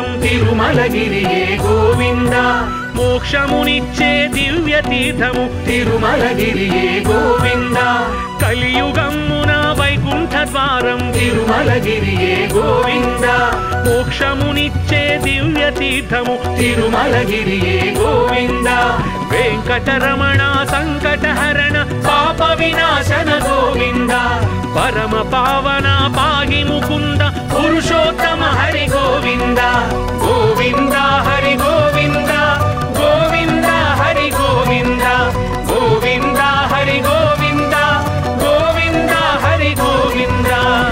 తీర్థం తిరుమలగిరియే గోవింద మోక్షమునిచ్చే దివ్య తీర్థము తిరుమలగిరియే గోవింద కలియుగమ్మున వైకుంఠ ద్వారం తిరుమలగిరియే గోవింద మోక్షమునిచ్చే దివ్య తీర్థము తిరుమలగిరియే గోవింద వెంకటరమణ సంకటహరణ పాప వినాశన గోవింద పరమ పావన పాగి ముకుంద పురుషోత్తమ హరి గోవింద గోవింద హరి గోవింద గోవింద హరి గోవింద గోవింద హరి గోవింద గోవింద హరి గోవింద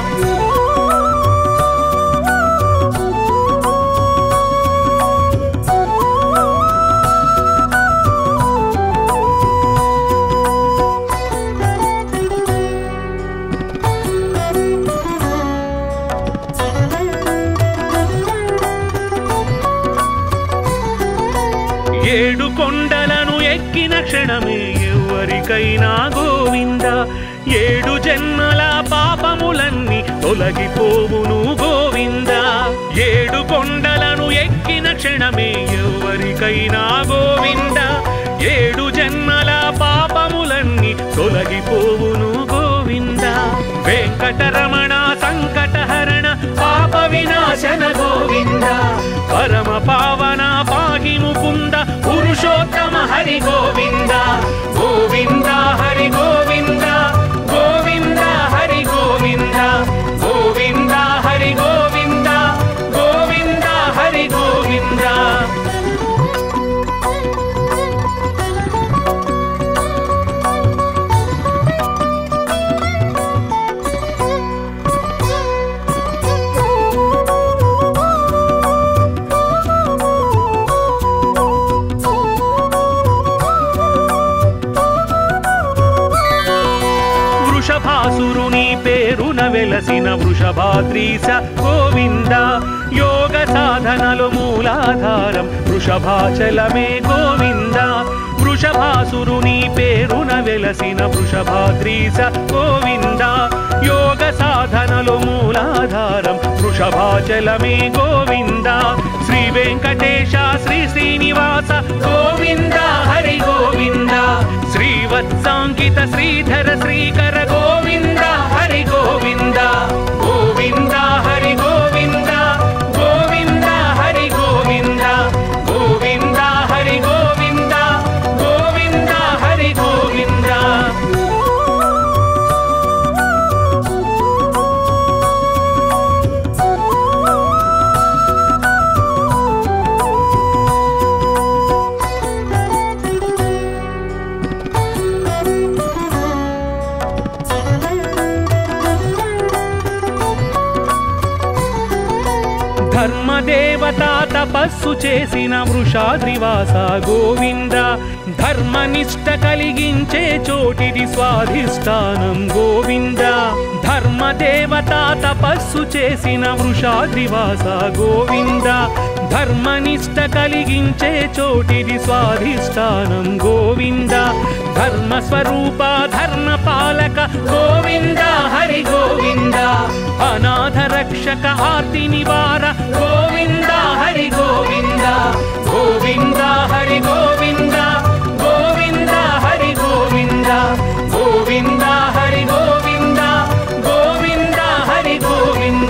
ఏడు కొండలను ఎక్కిన క్షణమే ఎవరికైనా గోవింద ఏడు జన్మల పాపములన్నీ తొలగిపోవును గోవింద ఏడు కొండలను ఎక్కిన క్షణమే ఎవరికైనా గోవింద ఏడు జన్మల పాపములన్నీ తొలగిపోవును గోవింద వెంకటరమణ సంకటహరణ పాప వినాశన గోవింద పరమ పావన పాగి ముకుంద పురుషోత్తమ హరి గోవింద గోవింద హరి గోవింద గోవింద హరి గోవింద గోవింద హరి గోవింద గోవింద హరి గోవింద వృషభాసురుని పేరున వెలసిన వృషభాద్రీస గోవింద యోగ సాధనలు మూలాధారం వృషభాచలమే గోవింద వృషభాసురుని పేరున వెలసిన వృషభాద్రీస గోవింద యోగ సాధనలు మూలాధారం వృషభాచలమే గోవింద శ్రీ వెంకటేశ శ్రీ శ్రీనివాస గోవింద హరి గోవింద శ్రీవత్సాంకిత శ్రీధర శ్రీకర గోవింద హరి గోవింద గోవింద హరి గోవింద గోవింద హరి గోవింద గోవింద హరి గోవింద గోవింద హరి గోవింద ధర్మదేవత తపస్సు చేసిన వృషాద్రివాస గోవింద ధర్మనిష్ట కలిగించే చోటిది స్వాధిష్టానం గోవింద ధర్మదేవత తపస్సు చేసిన వృషాద్రివాస గోవింద ధర్మనిష్ట కలిగించే చోటిది స్వాధిష్టానం గోవింద ధర్మ స్వరూప ధర్మ పాలక గోవింద హరి గోవింద అనాథ రక్షక ఆర్తి నివార గోవింద హరి గోవింద గోవింద హరి గోవింద గోవింద హరి గోవింద గోవింద హరి గోవింద గోవింద హరి గోవింద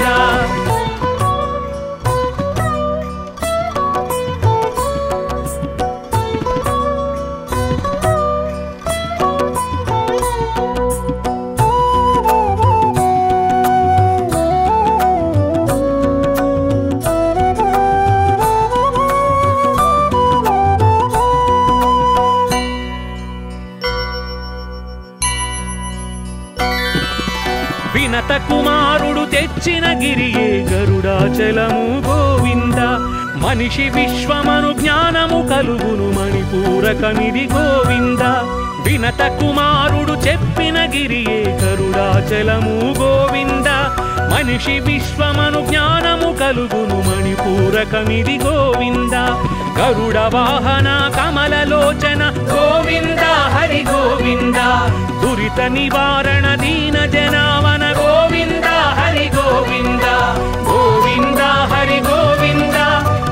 వినత కుమారుడు తెచ్చిన గిరియే గరుడాచలము గోవింద మనిషి విశ్వమను జ్ఞానము కలుగును మణిపూరకమిది గోవింద వినత కుమారుడు చెప్పిన గిరియే గరుడాచలము గోవింద మనిషి విశ్వమను జ్ఞానము కలుగును మణిపూరకమిది గోవింద గరుడ వాహన కమలలోచన గోవింద హరి గోవింద దురిత నివారణ దీన జనావన గోవింద హరి గోవింద గోవింద హరి గోవింద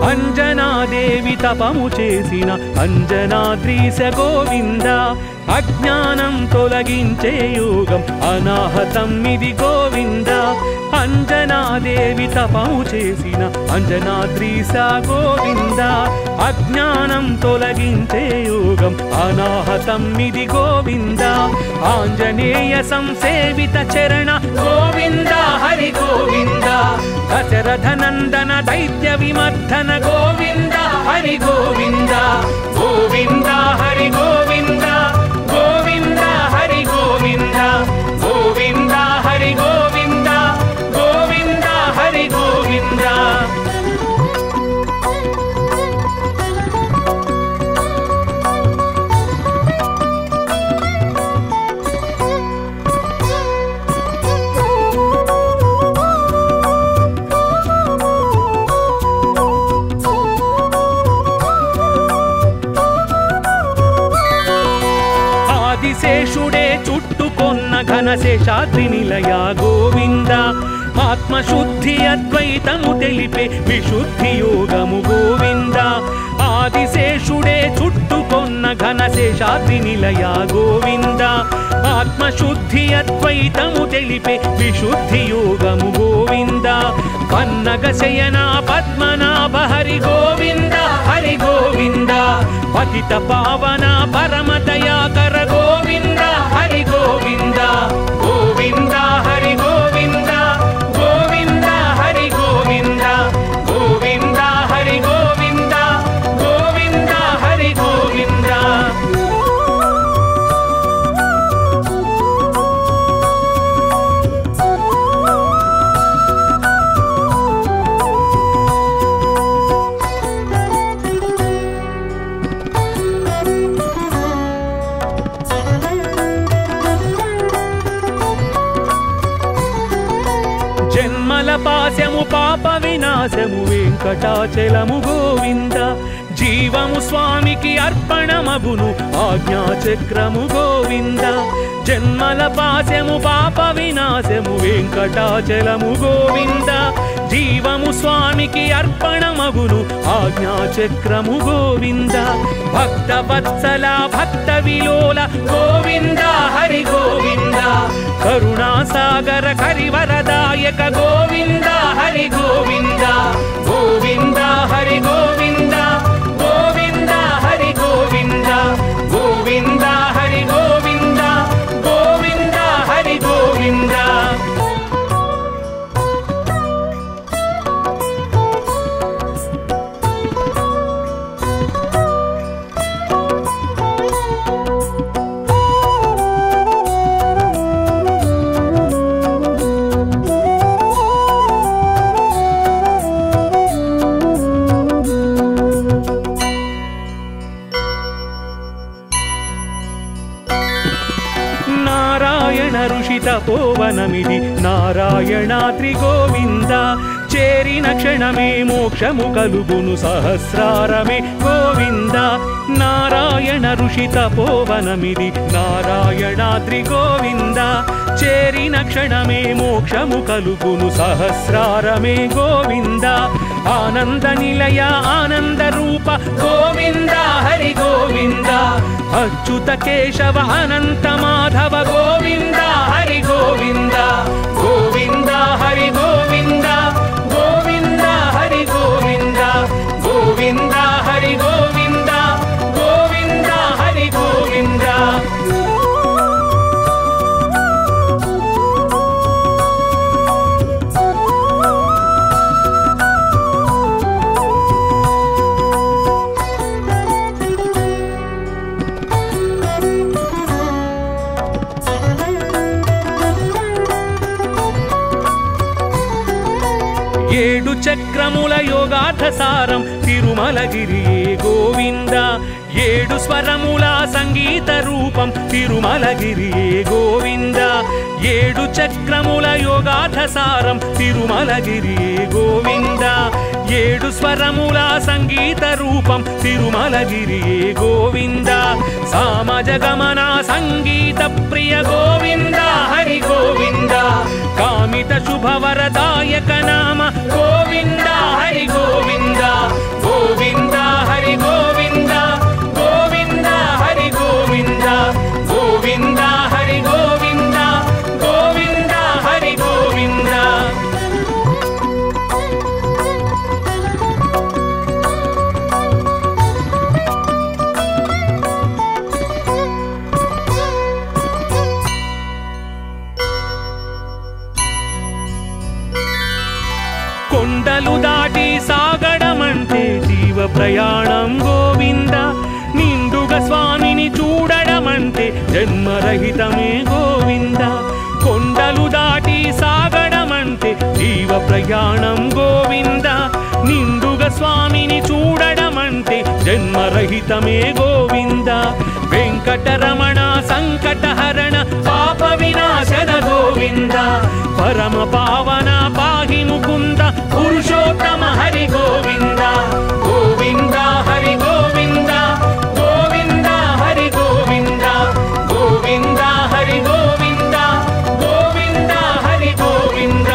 అంజనాదేవి తపము చేసిన అంజనాద్రీశ గోవింద అజ్ఞానం తొలగించే యోగం అనాహతం ఇది గోవింద అంజనాదేవి తపము చేసిన అంజనాద్రీశ గోవింద అజ్ఞానం తొలగించే యోగం అనాహతం ఇది గోవింద ఆంజనేయ సంసేవిత చరణ గోవింద హరి గోవింద దశరథ నందన దైత్య విమర్ధన గోవింద హరి గోవింద గోవింద హరి గోవింద గోవింద హరి గోవింద గోవింద హరి గోవింద గోవింద హరి గోవింద ఆదిశేషుడే చుట్టుకొన్న ఘనశేషాద్రి నిలయ గోవింద ఆత్మశుద్ధి అద్వైతము తెలిపే విశుద్ధి యోగము గోవింద ఆదిశేషుడే చుట్టుకొన్న ఘనశేషాద్రి నిలయ గోవింద ఆత్మశుద్ధి అద్వైతము తెలిపే విశుద్ధి యోగము గోవింద పన్నగ శయన పద్మనాభ హరి గోవింద హరి గోవింద పతిత పావన పరమ దయాకర గోవింద హరి గోవింద గోవింద హరి గోవింద గోవింద హరి గోవింద గోవింద హరి గోవింద గోవింద హరి గోవింద జన్మల పాశము పాప వినాశము వెంకటాచలము గోవింద జీవము స్వామికి అర్పణమగును ఆజ్ఞాచక్రము గోవింద జన్మల పాశము పాప వినాశము వెంకటాచలము గోవింద జీవము స్వామికి అర్పణమగును ఆజ్ఞాచక్రము గోవింద భక్త వత్సల భక్త విలోల గోవింద హరి గోవింద కరుణాసాగర కరివరదాయక గోవింద హరి గోవింద గోవింద హరి గోవింద గోవింద హరి గోవింద గోవింద హరి గోవింద గోవింద హరి గోవింద నారాయణ ఋషి తపోవనమిది నారాయణాద్రి గోవింద చేరిన క్షణమే మోక్షము కలుగును సహస్రారమే గోవింద నారాయణ ఋషి తపోవనమిది నారాయణాద్రి గోవింద చేరిన క్షణమే మోక్షము కలుగును సహస్రారమే గోవింద ఆనంద నిలయ ఆనంద రూప గోవింద హరి గోవింద అచ్యుత కేశవ అనంత మాధవ గోవింద హరి గోవింద గోవింద హరి గోవింద గోవింద హరి గోవింద గోవింద హరి గోవింద గోవింద హరి గోవింద ఏడు చక్రముల యోగార్థ సారం తిరుమలగిరియే గోవింద ఏడు స్వరముల సంగీత రూపం తిరుమలగిరియే గోవింద ఏడు చక్రముల యోగార్థ సారం తిరుమలగిరియే గోవింద ఏడు స్వరముల సంగీత రూపం తిరుమలగిరియే గోవింద సామజ గమన సంగీత ప్రియ గోవింద హరి గోవింద కామిత శుభవరదాయక నామ గోవింద హరి గోవింద ప్రయాణం గోవింద నిండుగా స్వామిని చూడడమంటే జన్మరహితమే గోవింద కొండలు దాటి సాగడమంటే జీవ ప్రయాణం గోవింద నిండుగా స్వామిని చూడడమంటే జన్మరహితమే గోవింద వెంకటరమణ సంకటహరణ పాప వినాశన గోవింద పరమ పావన పాహి ముకుంద పురుషోత్తమ హరి గోవింద గోవింద హరి గోవింద గోవింద హరి గోవింద గోవింద హరి గోవింద గోవింద హరి గోవింద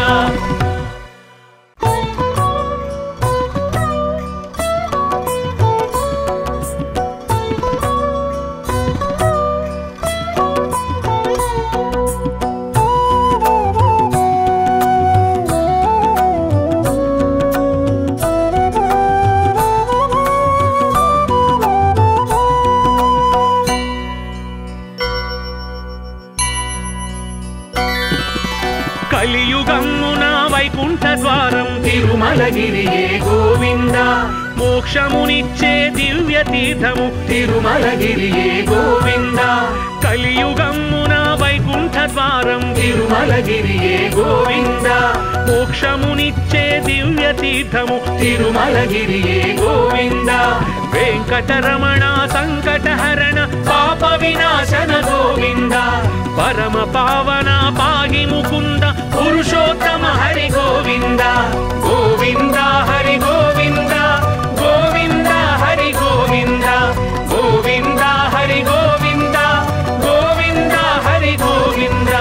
కలియుగమ్మున వైకుంఠ ద్వారం తిరుమలగిరియే గోవింద మోక్షమునిచ్చే దివ్య తీర్థము తిరుమలగిరియే గోవింద కలియుగమ్మున వైకుంఠ ద్వారం తిరుమలగిరియే గోవింద మోక్షమునిచ్చే దివ్య తీర్థము తిరుమలగిరియే గోవింద వెంకటరమణ సంకటహరణ పాప వినాశన గోవింద పరమ పావన పాగి ముకుంద పురుషోత్తమ హరి గోవింద గోవింద హరి గోవింద గోవింద హరి గోవింద గోవింద హరి గోవింద గోవింద హరి గోవింద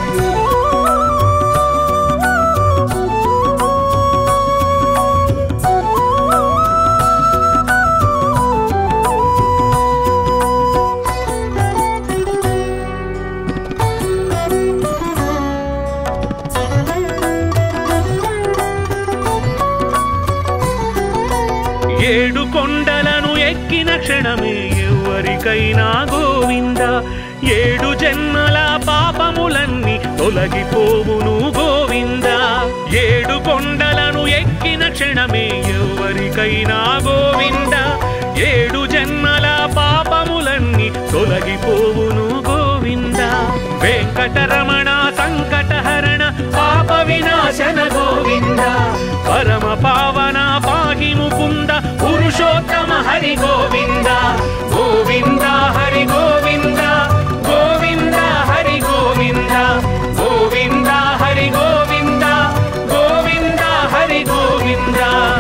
ఏడు కొండలను ఎక్కిన క్షణమే ఎవరికైనా గోవింద ఏడు జన్మల పాపములన్నీ తొలగిపోవును గోవింద ఏడు కొండలను ఎక్కిన క్షణమే ఎవరికైనా గోవింద ఏడు జన్మల పాపములన్నీ తొలగిపోవును గోవింద వెంకటరమణ సంకటహరణ పాప వినాశన గోవింద పరమ పావన పాహి ముకుంద పురుషోత్తమ హరి గోవింద గోవింద హరి గోవింద గోవింద హరి గోవింద గోవింద హరి గోవింద గోవింద హరి గోవింద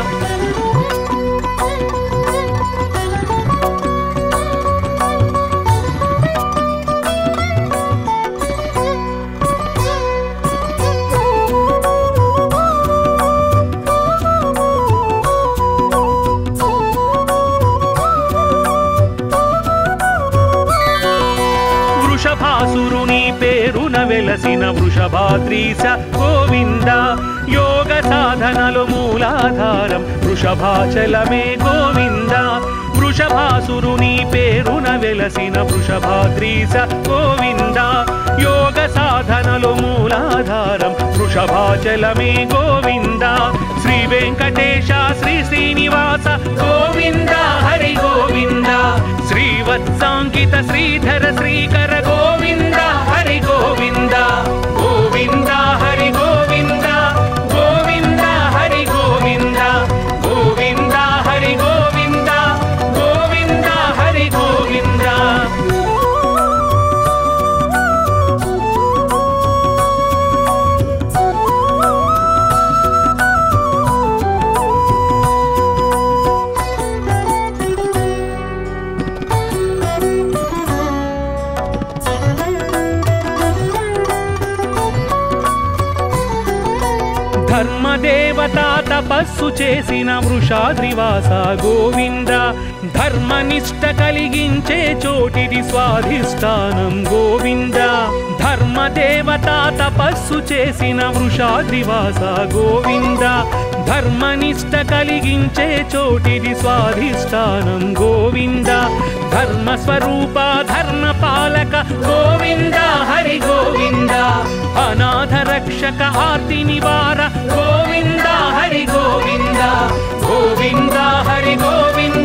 వృషభాసురుని పేరున వెలసిన వృషభాద్రీశ గోవింద యోగ సాధనలు మూలాధారం వృషభాచలమే గోవింద వృషభాసురుని పేరున వెలసిన వృషభాద్రీశ గోవింద యోగ సాధనలు మూలాధారం వృషభాచలమే గోవింద శ్రీ వెంకటేశ శ్రీ శ్రీనివాస గోవింద హరి గోవింద శ్రీవత్సాంకిత శ్రీధర శ్రీకర గోవింద హరి గోవింద గోవింద హరి గోవింద గోవింద హరి గోవింద గోవింద హరి గోవింద గోవింద హరి గోవింద ధర్మదేవత తపస్సు చేసిన వృషాద్రివాస గోవింద ధర్మనిష్ట కలిగించే చోటిది స్వాధిష్టానం గోవింద ధర్మదేవత తపస్సు చేసిన వృషాద్రివాస గోవింద ధర్మనిష్ట కలిగించే చోటిది స్వాధిష్టానం గోవింద ధర్మ స్వరూప ధర్మ పాలక గోవింద హరి గోవింద అనాథ రక్షక ఆర్తి నివార గోవింద హరి గోవింద గోవింద హరి గోవింద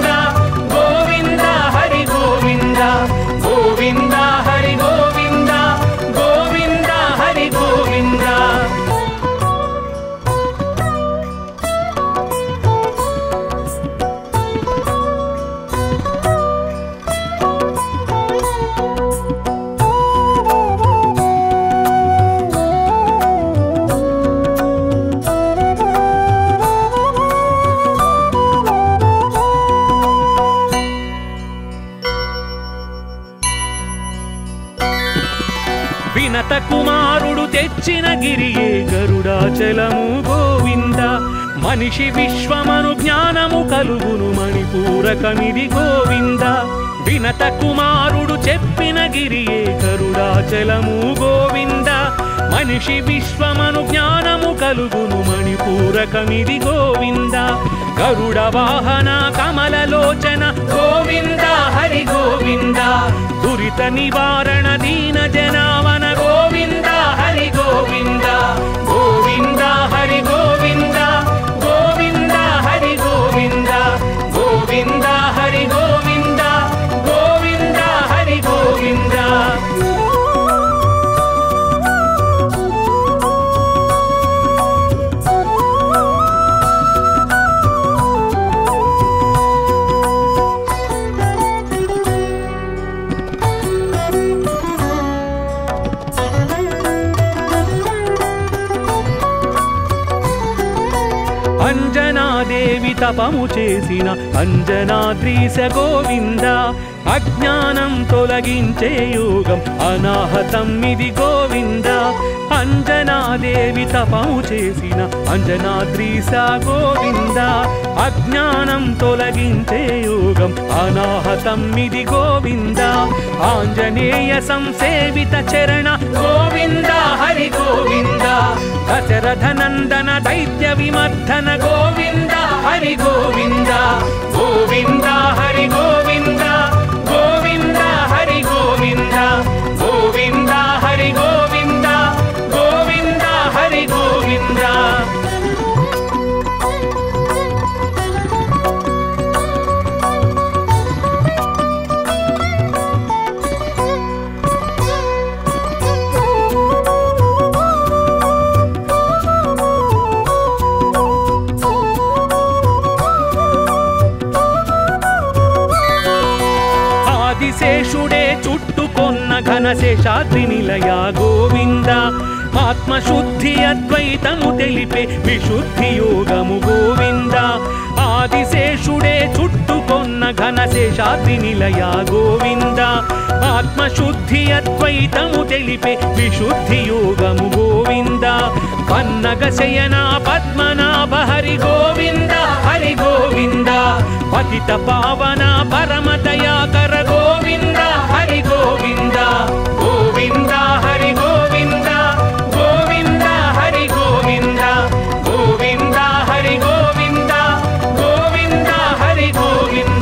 తెచ్చిన గిరియే గరుడాచలము గోవింద మనిషి విశ్వమను జ్ఞానము కలుగును మణిపూరకమిది గోవింద వినత కుమారుడు చెప్పిన గిరియే గరుడాచలము గోవింద మనిషి విశ్వమను జ్ఞానము కలుగును మణిపూరకమిది గోవింద గరుడ వాహన కమలలోచన గోవింద హరి గోవింద దురిత నివారణ దీన జనావన గోవింద హరి గోవింద గోవింద హరి గోవింద గోవింద హరి గోవింద గోవింద హరి గోవింద గోవింద హరి గోవింద అంజనాదేవి తపము చేసిన అంజనాద్రీశ గోవింద అజ్ఞానం తొలగించే యోగం అనాహతం ఇది గోవింద అంజనాదేవి తపము చేసిన అంజనాద్రీశ గోవింద అజ్ఞానం తొలగించే యోగం అనాహతం ఇది గోవింద ఆంజనేయ సంసేవిత చరణ గోవింద హరి గోవింద దశరథ నందన దైత్య విమర్ధన గోవింద హరి గోవింద గోవింద హరి గోవింద గోవింద హరి గోవింద గోవింద హరి గోవింద గోవింద హరి గోవింద ఆదిశేషుడే చుట్టుకొన్న ఘనశేషాద్రి నిలయ గోవింద ఆత్మశుద్ధి అద్వైతము తెలిపే విశుద్ధి యోగము గోవింద ఆదిశేషుడే చుట్టుకొన్న ఘనశేషాద్రి నిలయ గోవింద ఆత్మశుద్ధి అద్వైతము తెలిపే విశుద్ధి యోగము గోవింద పన్నగ శయన పద్మనాభ హరి గోవింద హరి గోవింద పతిత పావన పరమ దయాకర గోవింద హరి గోవింద గోవింద హరి గోవింద గోవింద హరి గోవింద గోవింద హరి గోవింద గోవింద హరి గోవింద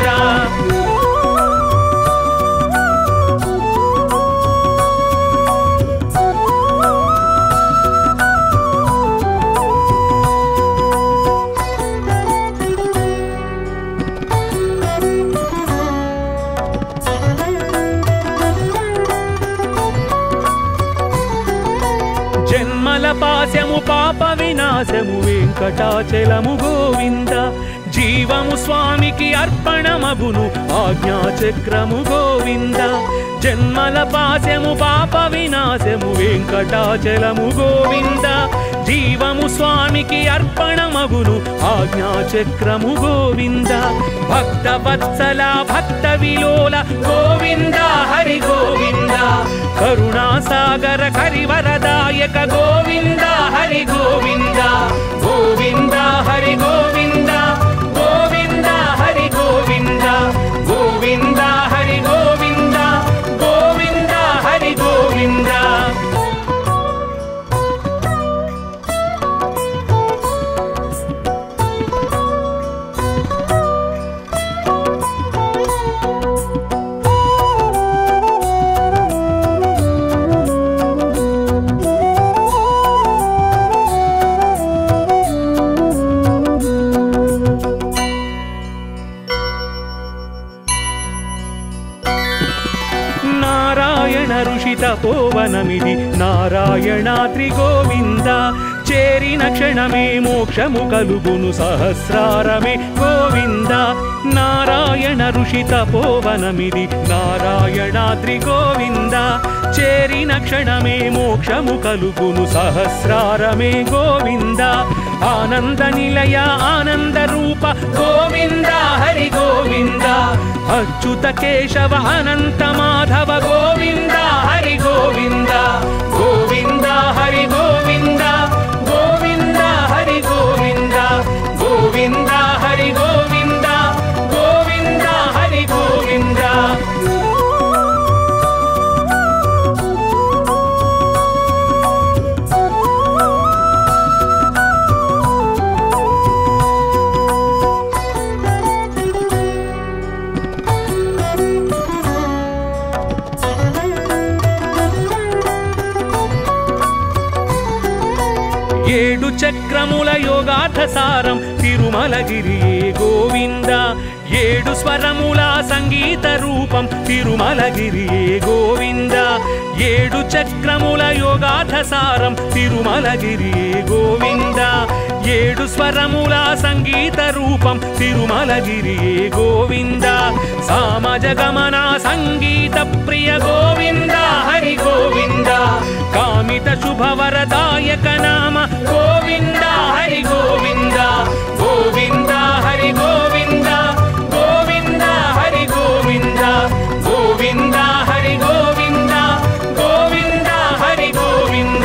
జన్మల పాశము పాప వినాశము వెంకటాచలము గోవింద జీవము స్వామికి అర్పణమగును ఆజ్ఞాచక్రము గోవింద జన్మల పాశము పాప వినాశము వెంకటాచలము గోవింద జీవము స్వామికి అర్పణమగును ఆజ్ఞాచక్రము గోవింద భక్త వత్సల భక్త విలోల గోవింద హరి గోవింద కరుణాసాగర కరివరదాయక గోవింద హరి గోవింద గోవింద హరి గోవింద గోవింద హరి గోవింద గోవింద హరి గోవింద గోవింద హరి గోవింద నారాయణ ఋషి తపోవనమిది నారాయణాద్రి గోవింద చేరిన క్షణమే మోక్షము కలుగును సహస్రారమే గోవింద నారాయణ ఋషి తపోవనమిది నారాయణాద్రి గోవింద చేరిన క్షణమే మోక్షము కలుగును సహస్రారమే గోవింద ఆనంద నిలయ ఆనంద రూప గోవింద హరి గోవింద అచ్యుత కేశవ అనంత మాధవ గోవింద హరి గోవింద గోవింద హరి చక్రముల యోగార్థ సారం తిరుమలగిరియే గోవింద ఏడు స్వరముల సంగీత రూపం తిరుమలగిరియే గోవింద ఏడు చక్రముల యోగార్థ సారం తిరుమలగిరియే గోవింద ఏడు స్వరముల సంగీత రూపం తిరుమలగిరియే గోవింద సామజ గమన సంగీత ప్రియ గోవింద హరి గోవింద కామిత శుభవరదాయక నామ గోవింద హరి గోవింద గోవింద హరి గోవింద గోవింద హరి గోవింద గోవింద హరి గోవింద గోవింద హరి గోవింద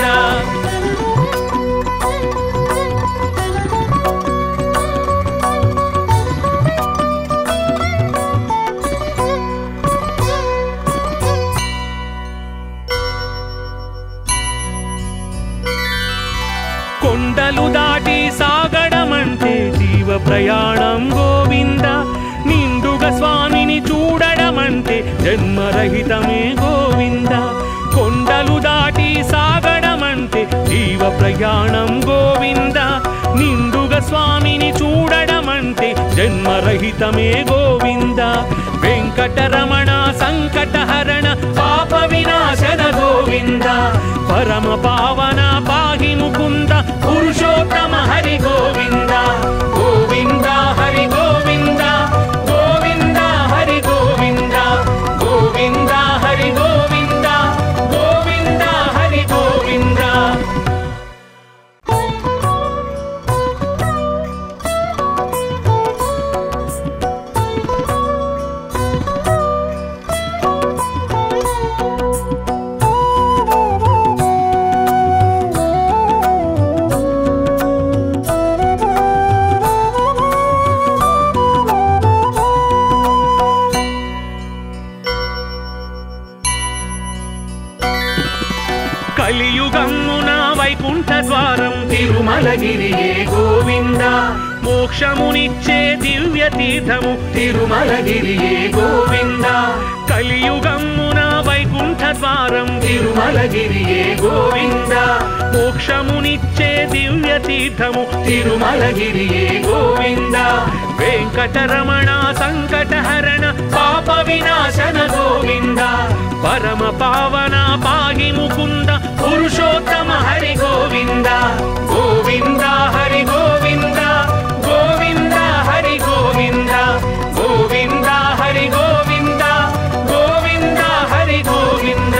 కొండలు దాటి సాగడమంటే జీవ ప్రయాణం గోవింద నిండుగా స్వామిని చూడడమంటే జన్మరహితమే గోవింద కొండలు దాటి సాగడమంటే జీవ ప్రయాణం గోవింద నిండుగా స్వామిని చూడడమంటే జన్మరహితమే గోవింద వెంకటరమణ సంకటహరణ పాప వినాశన గోవింద పరమ పావన పాహి ముకుంద పురుషోత్తమ హరి గోవింద గోవింద హరి గోవింద గోవింద హరి గోవింద గోవింద హరి గోవింద గోవింద హరి గోవింద కలియుగమ్మున వైకుంఠ ద్వారం తిరుమలగిరియే గోవింద మోక్షమునిచ్చే దివ్య తీర్థము తిరుమలగిరియే గోవింద కలియుగమ్మున వైకుంఠ ద్వారం తిరుమలగిరియే గోవింద మోక్షమునిచ్చే దివ్య తీర్థము తిరుమలగిరియే గోవింద వెంకటరమణ సంకటహరణ పాప వినాశన గోవింద పరమ పావన పాగి ముకుంద పురుషోత్తమ హరి గోవింద గోవింద హరి గోవింద గోవింద హరి గోవింద గోవింద హరి గోవింద గోవింద హరి గోవింద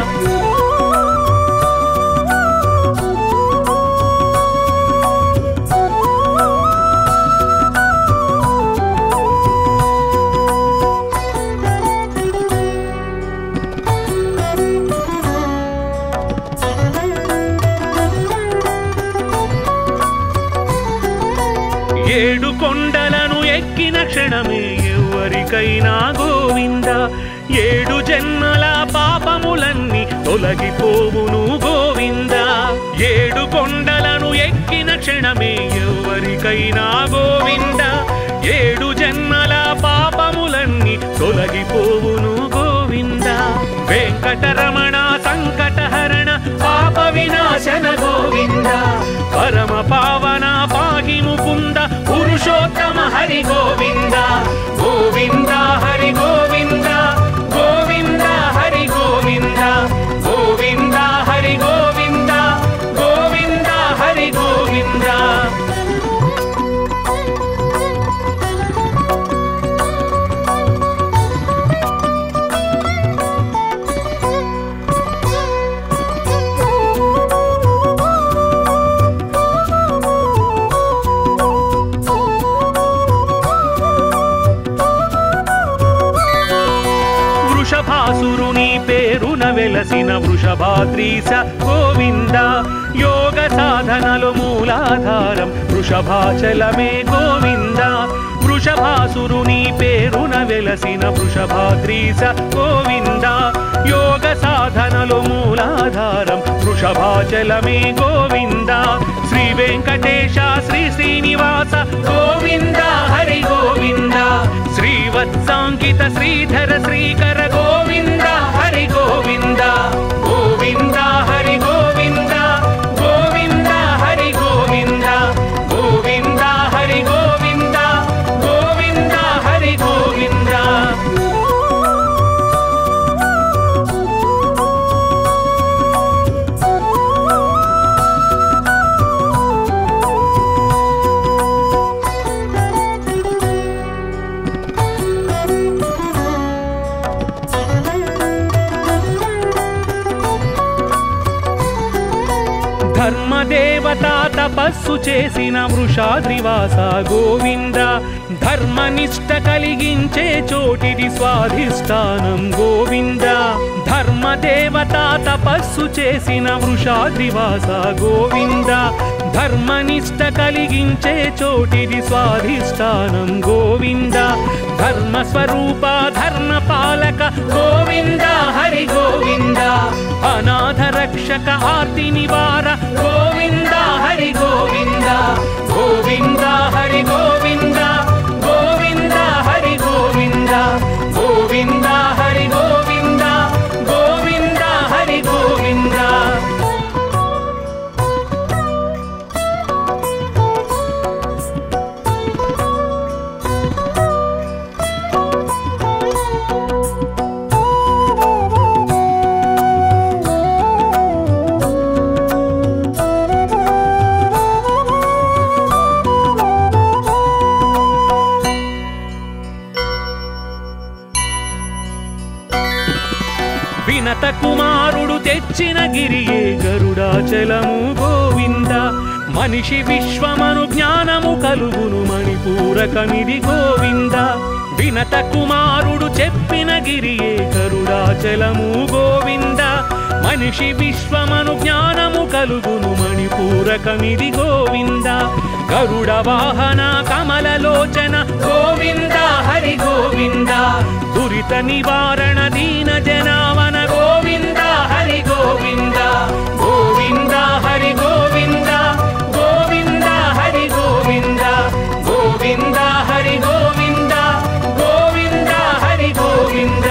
ఏడు కొండలను ఎక్కిన క్షణమే ఎవరికైనా గోవింద ఏడు జన్మల పాపములన్నీ తొలగిపోవును గోవింద ఏడు కొండలను ఎక్కిన క్షణమే ఎవరికైనా గోవింద ఏడు జన్మల పాపములన్నీ తొలగిపోవును గోవింద వెంకటరమణ సంకటహరణ పాప వినాశన గోవింద పరమ పావన పాగి ముకుంద పురుషోత్తమ హరి గోవింద గోవింద హరి గోవింద గోవింద హరి గోవింద గోవింద హరి గోవింద గోవింద హరి గోవింద వృషభాసురుని పేరున వెలసిన వృషభాద్రీశ గోవింద యోగ సాధనలు మూలాధారం వృషభాచలమే గోవింద వృషభాసురుని పేరున వెలసిన వృషభాద్రీశ గోవింద యోగ సాధనలు మూలాధారం వృషభాచలమే గోవింద శ్రీ వెంకటేశ శ్రీ శ్రీనివాస గోవింద హరి గోవింద శ్రీవత్సాంకిత శ్రీధర శ్రీకర గోవింద హరి గోవింద గోవింద హరి గోవింద గోవింద హరి గోవింద ధర్మదేవత తపస్సు చేసిన వృషాద్రివాస గోవింద ధర్మనిష్ట కలిగించే చోటిది స్వాధిష్టానం గోవింద ధర్మదేవత తపస్సు చేసిన వృషాద్రివాస గోవింద ధర్మనిష్ట కలిగించే చోటిది స్వాధిష్టానం గోవింద ధర్మ స్వరూప ధర్మ పాలక గోవింద హరి గోవింద అనాథ రక్షక ఆర్తి నివార గోవింద హరి గోవింద గోవింద హరి గోవింద గోవింద హరి గోవింద గోవింద హరి గోవింద గోవింద హరి గోవింద వినత కుమారుడు తెచ్చిన గిరియే గరుడాచలము గోవింద మనిషి విశ్వమను జ్ఞానము కలుగును మణిపూరకమిది గోవింద వినత కుమారుడు చెప్పిన గిరియే గరుడాచలము గోవింద మనిషి విశ్వమను జ్ఞానము కలుగును మణిపూరకమిది గోవింద గరుడ వాహన కమలలోచన గోవింద హరి గోవింద దురిత నివారణ దీన జనావన గోవింద హరి గోవింద గోవింద హరి గోవింద గోవింద హరి గోవింద గోవింద హరి గోవింద గోవింద హరి గోవింద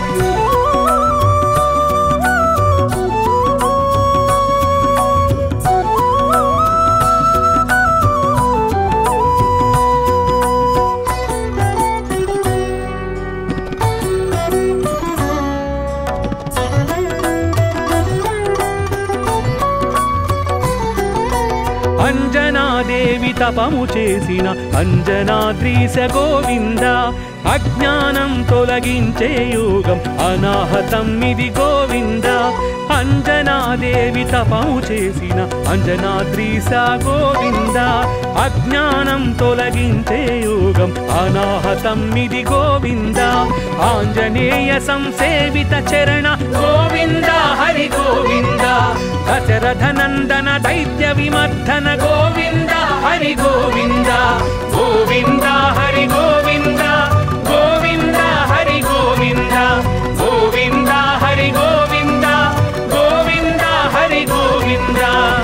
అంజనాదేవి తపము చేసిన అంజనాద్రీశ గోవింద అజ్ఞానం తొలగించే యోగం అనాహతం ఇది గోవింద అంజనాదేవి తపము చేసిన అంజనాద్రీశ గోవింద అజ్ఞానం తొలగించే యోగం అనాహతం ఇది గోవింద ఆంజనేయ సంసేవిత చరణ గోవింద హరి గోవింద దశరథ నందన దైత్య విమర్ధన గోవింద హరి గోవింద గోవింద హరి గోవింద గోవింద హరి గోవింద గోవింద హరి గోవింద గోవింద హరి గోవింద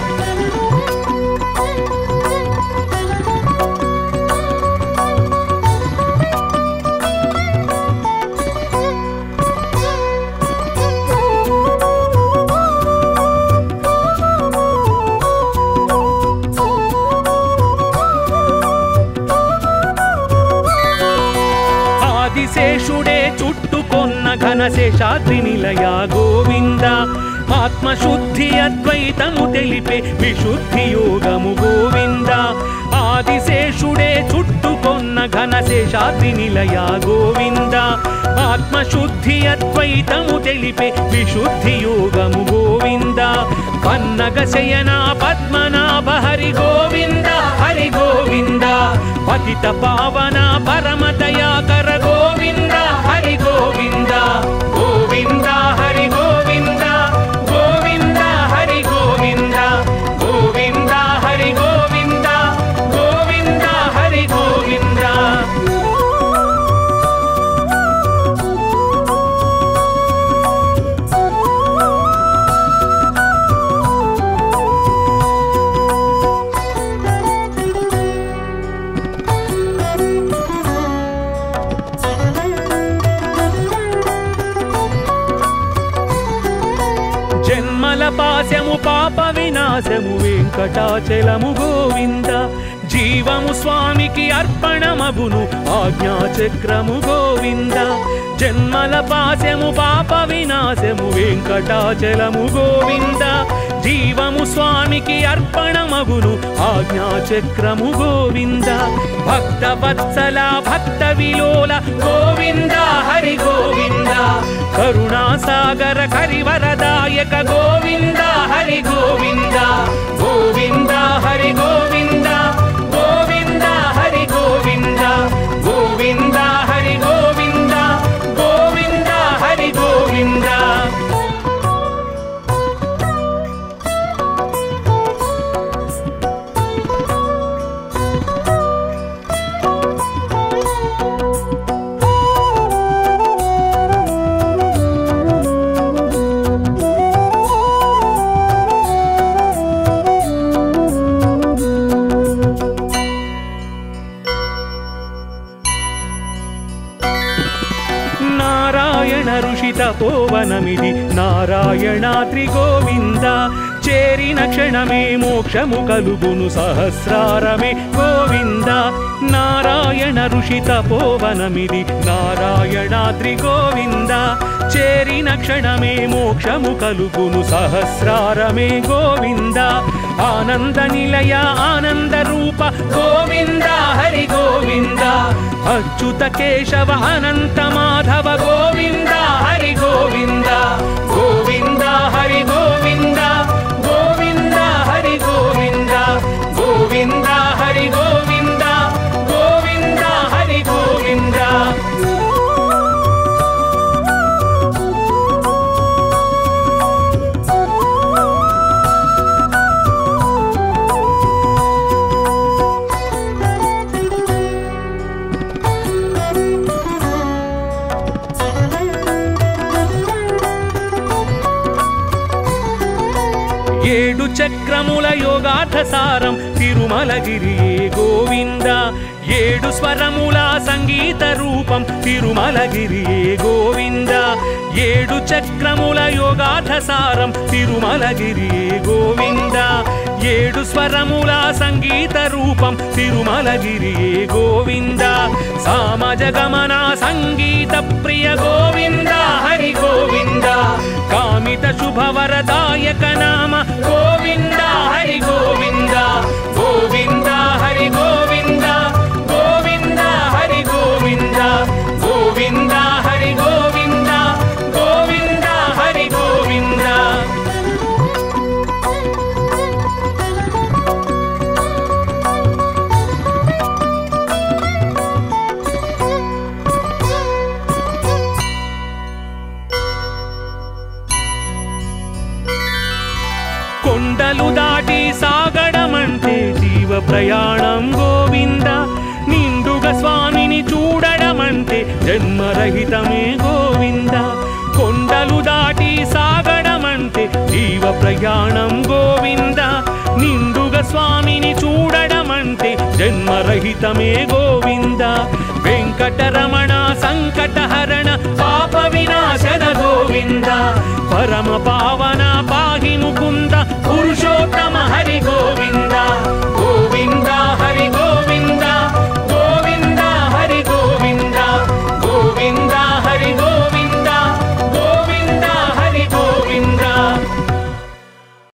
ఆదిశేషుడే చుట్టుకొన్న ఘనశేషాద్రి నిలయ గోవింద ఆత్మశుద్ధి అద్వైతము తెలిపే విశుద్ధి యోగము గోవింద ఆదిశేషుడే చుట్టుకొన్న ఘనశేషాద్రి నిలయ గోవింద ఆత్మశుద్ధి అద్వైతము తెలిపే విశుద్ధి యోగము గోవింద పన్నగ శయన పద్మనాభ హరి గోవింద హరి గోవింద పతిత పావన పరమ దయాకర గోవింద హరి గోవింద గోవింద హరి గోవింద గోవింద హరి గోవింద గోవింద హరి గోవింద గోవింద హరి గోవింద జన్మల పాశము పాప వినాశము వెంకటాచలము గోవింద జీవము స్వామికి అర్పణమగును ఆజ్ఞాచక్రము గోవింద జన్మల పాశము పాప వినాశము వెంకటాచలము గోవింద జీవము స్వామికి అర్పణమగును ఆజ్ఞాచక్రము గోవింద భక్త వత్సల భక్త విలోల గోవింద హరి గోవింద కరుణాసాగర కరివరదాయక గోవింద హరి గోవింద గోవింద నారాయణ ఋషి తపోవనమిది నారాయణాద్రి గోవింద చేరిన క్షణమే మోక్షము కలుగును సహస్రారమే గోవింద నారాయణ ఋషి తపోవనమిది నారాయణాద్రి గోవింద చేరిన క్షణమే మోక్షము కలుగును సహస్రారమే గోవింద ఆనంద నిలయ ఆనంద రూప గోవింద హరి గోవింద అచ్యుత కేశవ అనంత మాధవ గోవింద హరి గోవింద గోవింద హరి గోవింద గోవింద హరి గోవింద గోవింద హరి గోవింద గోవింద హరి గోవింద ఏడు చక్రముల యోగార్థ సారం తిరుమలగిరియే గోవింద ఏడు స్వరముల సంగీత రూపం తిరుమలగిరియే గోవింద ఏడు చక్రముల యోగార్థ సారం తిరుమలగిరియే గోవింద ఏడు స్వరముల సంగీత రూపం తిరుమలగిరియే గోవింద సామజ గమన సంగీత ప్రియ గోవింద హరి గోవింద కామిత శుభవరదాయక నామ గోవింద హరి గోవింద గోవింద హరి గోవింద గోవింద హరి గోవింద గోవింద హరి గోవింద గోవింద హరి గోవింద కొండలు దాటి సాగడమంటే జీవ ప్రయాణం గోవింద నిండుగా స్వామిని చూడడమంటే జన్మరహితమే గోవింద కొండలు దాటి సాగడమంటే జీవ ప్రయాణం గోవింద నిండుగా స్వామిని చూడడమంటే జన్మరహితమే గోవింద వెంకటరమణ సంకటహరణ పాప వినాశన గోవింద పరమ పావన పాహి ముకుంద పురుషోత్తమ హరి గోవింద